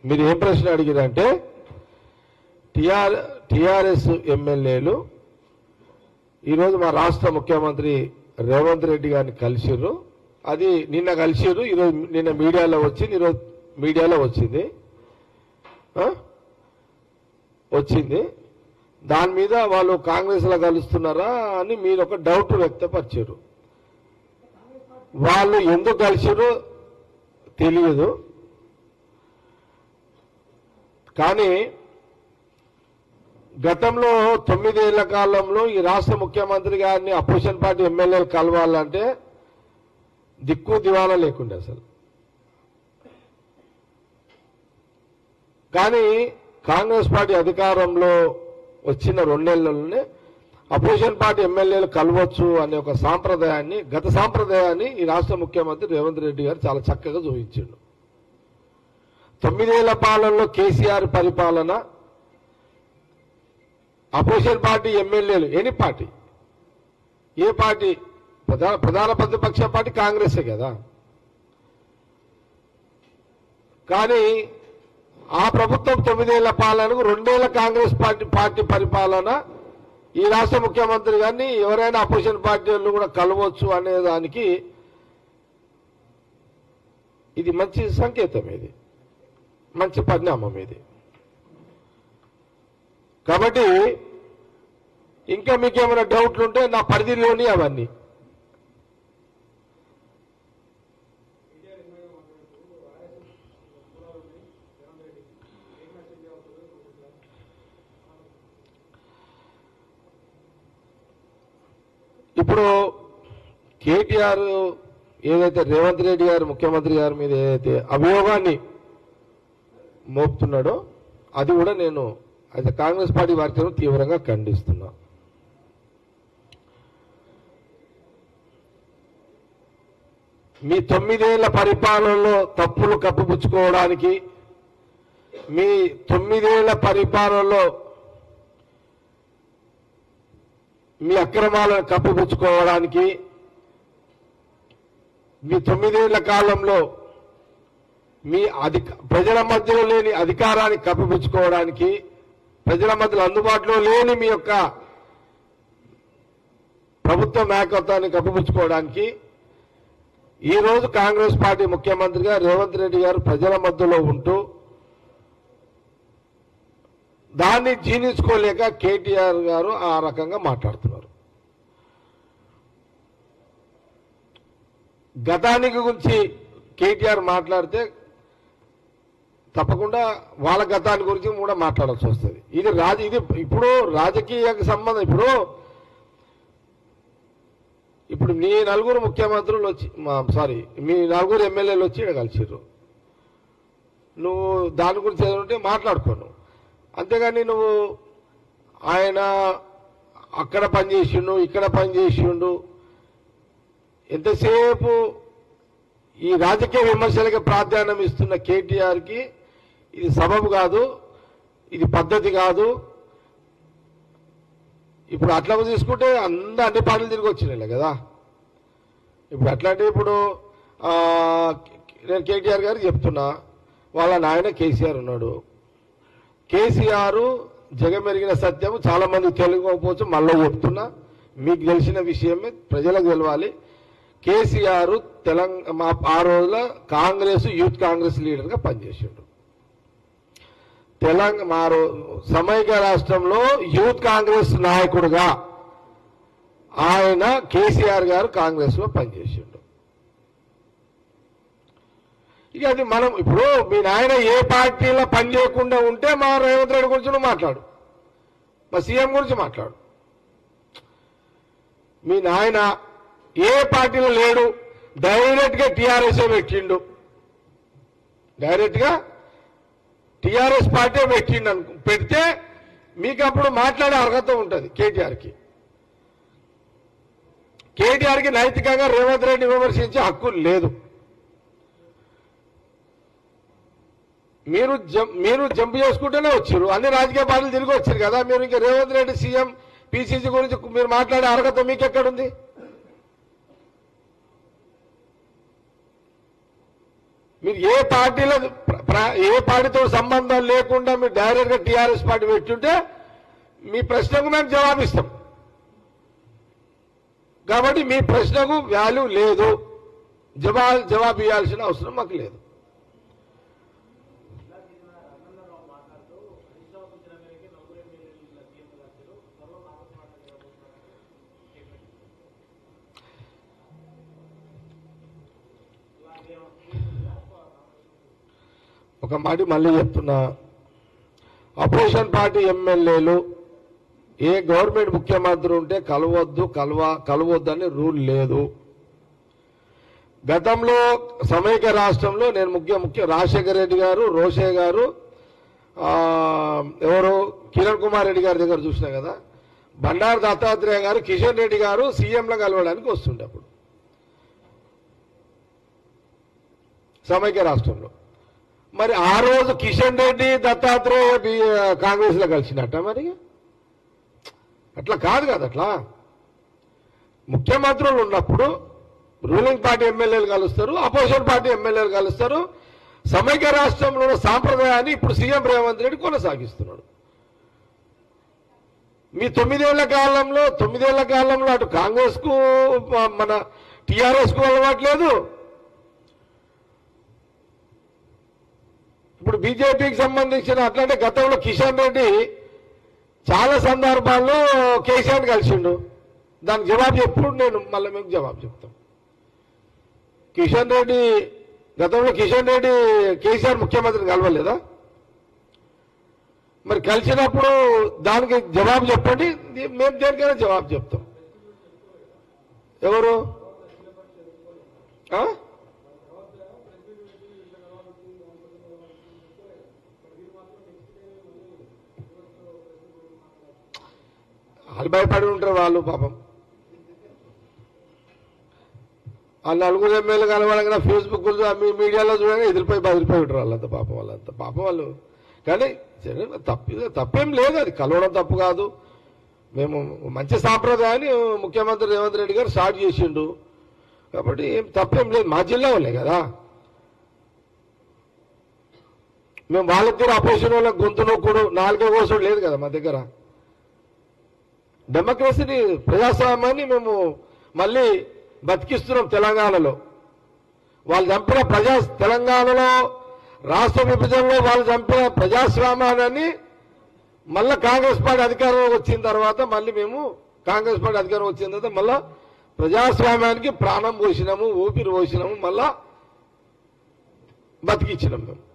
మీరు ఏం ప్రశ్న అడిగారంటే టిఆర్ టిఆర్ఎస్ ఎమ్మెల్యేలు ఈరోజు మా రాష్ట్ర ముఖ్యమంత్రి రేవంత్ రెడ్డి గారిని కలిసిర్రు అది నిన్న కలిసిర్రు ఈరోజు నిన్న మీడియాలో వచ్చింది ఈరోజు మీడియాలో వచ్చింది ఆ? వచ్చింది దాని మీద వాళ్ళు కాంగ్రెస్ లో కలుస్తున్నారా అని మీరు ఒక డౌట్ వ్యక్తపరిచారు వాళ్ళు ఎందుకు కలిసిరో తెలియదు కానీ గతంలో తొమ్మిదేళ్ల కాలంలో ఈ రాష్ట్ర ముఖ్యమంత్రి గారిని అపోజిషన్ పార్టీ ఎమ్మెల్యేలు కలవాలంటే దిక్కు దివాలా లేకుండే అసలు కానీ కాంగ్రెస్ పార్టీ అధికారంలో వచ్చిన రెండేళ్లలోనే అపోజిషన్ పార్టీ ఎమ్మెల్యేలు కలవచ్చు అనే ఒక సాంప్రదాయాన్ని గత సాంప్రదాయాన్ని ఈ రాష్ట్ర ముఖ్యమంత్రి రేవంత్ రెడ్డి గారు చాలా చక్కగా చూపించిండు తొమ్మిదేళ్ల పాలనలో కేసీఆర్ పరిపాలన opposition party MLAs any party ఏ పార్టీ ప్రధాన ప్రధాన ప్రతిపక్ష పార్టీ కాంగ్రెసే కదా కానీ ఆ ప్రభుత్వం తొమ్మిదేళ్ల పాలనకు రెండేళ్ల కాంగ్రెస్ పార్టీ పార్టీ పరిపాలన ఈ రాష్ట్ర ముఖ్యమంత్రి గారిని ఎవరైనా అపోజిషన్ పార్టీ వాళ్ళు కూడా కలవచ్చు అనే దానికి ఇది మంచి సంకేతం ఇది మంచి పరిణామం ఇది కాబట్టి ఇంకా మీకేమైనా డౌట్లు ఉంటే నా పరిధిలోని అవన్నీ ఇప్పుడు కేటీఆర్ ఏదైతే రేవంత్ రెడ్డి గారు ముఖ్యమంత్రి గారి మీద ఏదైతే అభియోగాన్ని మోపుతున్నాడో అది కూడా నేను అయితే కాంగ్రెస్ పార్టీ వారితో తీవ్రంగా ఖండిస్తున్నా మీ తొమ్మిదేళ్ల పరిపాలనలో తప్పులు కప్పిపుచ్చుకోవడానికి మీ తొమ్మిదేళ్ల పరిపాలనలో మీ అక్రమాలను కప్పిపుచ్చుకోవడానికి మీ తొమ్మిదేళ్ల కాలంలో మీ అధిక ప్రజల మధ్యలో లేని అధికారాన్ని కప్పిపుచ్చుకోవడానికి ప్రజల మధ్యలో అందుబాటులో లేని మీ యొక్క ప్రభుత్వ నాయకత్వాన్ని కప్పిపుచ్చుకోవడానికి ఈ రోజు కాంగ్రెస్ పార్టీ ముఖ్యమంత్రిగా రేవంత్ రెడ్డి గారు ప్రజల మధ్యలో ఉంటూ దాన్ని జీర్ణించుకోలేక కేటీఆర్ గారు ఆ రకంగా మాట్లాడుతున్నారు గతానికి గురించి కేటీఆర్ మాట్లాడితే తప్పకుండా వాళ్ళ గతాన్ని గురించి కూడా మాట్లాడాల్సి వస్తుంది ఇది రాజ ఇది ఇప్పుడు రాజకీయ సంబంధం ఇప్పుడు ఇప్పుడు మీ నలుగురు ముఖ్యమంత్రులు వచ్చి సారీ మీ నలుగురు ఎమ్మెల్యేలు వచ్చి ఇక్కడ కలిసిర్రు నువ్వు దాని గురించి ఏదైనా ఉంటే మాట్లాడుకోను అంతేగాని నువ్వు ఆయన అక్కడ పనిచేసిండు ఇక్కడ పనిచేసిండు ఎంతసేపు ఈ రాజకీయ విమర్శలకి ప్రాధాన్యం ఇస్తున్న కేటీఆర్కి ఇది సబబు కాదు ఇది పద్ధతి కాదు ఇప్పుడు అట్లా తీసుకుంటే అందరు అన్ని పార్టీలు తిరిగి వచ్చినాయి కదా ఇప్పుడు అట్లాంటి ఇప్పుడు ఆ, నేను కేటీఆర్ గారికి చెప్తున్నా వాళ్ళ నాయన కేసీఆర్ ఉన్నాడు కేసీఆర్ జగమెరిగిన సత్యం చాలా మంది తెలియకపోవచ్చు మళ్ళీ చెప్తున్నా మీకు తెలిసిన విషయమే ప్రజలకు తెలవాలి కేసీఆర్ తెలంగాణ మా ఆ రోజుల కాంగ్రెస్ యూత్ కాంగ్రెస్ లీడర్గా పనిచేసాడు తెలంగాణ మా రో- సమైక్య రాష్ట్రంలో యూత్ కాంగ్రెస్ నాయకుడుగా ఆయన కేసీఆర్ గారు కాంగ్రెస్ లో పనిచేసిండు ఇక అది మనం ఇప్పుడు మీ నాయన ఏ పార్టీలో పని చేయకుండా ఉంటే మా రేవంత్ రెడ్డి గురించి నువ్వు మాట్లాడు మా సీఎం గురించి మాట్లాడు మీ నాయన ఏ పార్టీలో లేడు డైరెక్ట్ గా టీఆర్ఎస్ పెట్టిండు డైరెక్ట్ గా టీఆర్ఎస్ పార్టీ పెట్టిండు అనుకో పెడితే మీకు అప్పుడు మాట్లాడే అర్హత ఉంటుంది కేటీఆర్కి కేటీఆర్కి నైతికంగా రేవంత్ రెడ్డి విమర్శించే హక్కు లేదు మీరు జం- మీరు జంప్ చేసుకుంటూనే వచ్చారు అన్ని రాజకీయ పార్టీలు తిరిగి వచ్చారు కదా మీరు ఇంకా రేవంత్ రెడ్డి సీఎం పిసిసి గురించి మీరు మాట్లాడే అర్హత మీకు ఎక్కడుంది మీరు ఏ పార్టీలో ప్ర- ప్ర- ఏ పార్టీతో సంబంధం లేకుండా మీరు డైరెక్ట్ గా టీఆర్ఎస్ పార్టీ పెట్టుంటే మీ ప్రశ్నకు మేము జవాబిస్తాం కాబట్టి మీ ప్రశ్నకు వాల్యూ లేదు జవాబు జవాబు ఇవ్వాల్సిన అవసరం మాకు లేదు ఒక మాట మళ్ళీ చెప్తున్నా అపోజిషన్ పార్టీ ఎమ్మెల్యేలు ఏ గవర్నమెంట్ ముఖ్యమంత్రి ఉంటే కలవద్దు కలవ కలవద్దని రూల్ లేదు గతంలో సమైక్య రాష్ట్రంలో నేను ముఖ్య ముఖ్య రాజశేఖర రెడ్డి గారు రోషే గారు ఆ, ఎవరు కిరణ్ కుమార్ రెడ్డి గారి దగ్గర చూసినా కదా బండారు దత్తాత్రేయ గారు కిషన్ రెడ్డి గారు సీఎంలో కలవడానికి వస్తుండే అప్పుడు సమైక్య రాష్ట్రంలో మరి ఆ రోజు కిషన్ రెడ్డి దత్తాత్రేయ బి- కాంగ్రెస్ లో కలిసినట్ట మరి అట్లా కాదు కదా అట్లా ముఖ్యమంత్రులు ఉన్నప్పుడు రూలింగ్ పార్టీ ఎమ్మెల్యేలు కలుస్తారు అపోజిషన్ పార్టీ ఎమ్మెల్యేలు కలుస్తారు సమైక్య రాష్ట్రంలో ఉన్న సాంప్రదాయాన్ని ఇప్పుడు సీఎం రేవంత్ రెడ్డి కొనసాగిస్తున్నాడు మీ తొమ్మిదేళ్ల కాలంలో తొమ్మిదేళ్ల కాలంలో అటు కాంగ్రెస్ కు మన టిఆర్ఎస్ కు అలవాట్లేదు ఇప్పుడు బీజేపీకి సంబంధించిన అట్లాంటి గతంలో కిషన్ రెడ్డి చాలా సందర్భాల్లో కేసీఆర్ కలిసిండు దానికి జవాబు చెప్పుడు నేను మళ్ళీ మీకు జవాబు చెప్తాం కిషన్ రెడ్డి గతంలో కిషన్ రెడ్డి కేసీఆర్ ముఖ్యమంత్రిని కలవలేదా మరి కలిసినప్పుడు దానికి జవాబు చెప్పండి ది- మేము దేనికైనా జవాబు చెప్తాం ఎవరు ఆ? వాళ్ళు భయపడి ఉంటారు వాళ్ళు పాపం వాళ్ళు నలుగురు ఎమ్మెల్యే కలవాలన్నా ఫేస్బుక్ మీడియాలో చూడగానే ఎదిరిపోయి బదిలిపోయి ఉంటారు వాళ్ళంతా పాపం వాళ్ళంతా పాపం వాళ్ళు కానీ సరే, తప్పి తప్పేం లేదు అది కలవడం తప్పు కాదు మేము మంచి సాంప్రదాయాన్ని ముఖ్యమంత్రి రేవంత్ రెడ్డి గారు స్టార్ట్ చేసిండు కాబట్టి ఏం తప్పేం లేదు మా జిల్లా వాళ్ళే కదా మేము వాళ్ళకి కూడా అపోజిషన్ వాళ్ళకి గొంతు నొక్కుడు నాలుగో కోసం లేదు కదా మా దగ్గర డెమోక్రసీని ప్రజాస్వామ్యాన్ని మేము మళ్ళీ బతికిస్తున్నాం తెలంగాణలో వాళ్ళు చంపిన ప్రజా తెలంగాణలో రాష్ట్ర విభజనలో వాళ్ళు చంపిన ప్రజాస్వామ్యాన్ని మళ్ళా కాంగ్రెస్ పార్టీ అధికారంలోకి వచ్చిన తర్వాత మళ్ళీ మేము కాంగ్రెస్ పార్టీ అధికారం వచ్చిన తర్వాత మళ్ళా ప్రజాస్వామ్యానికి ప్రాణం పోసినాము ఊపిరి పోసినాము మళ్ళా బతికిచ్చినాం మేము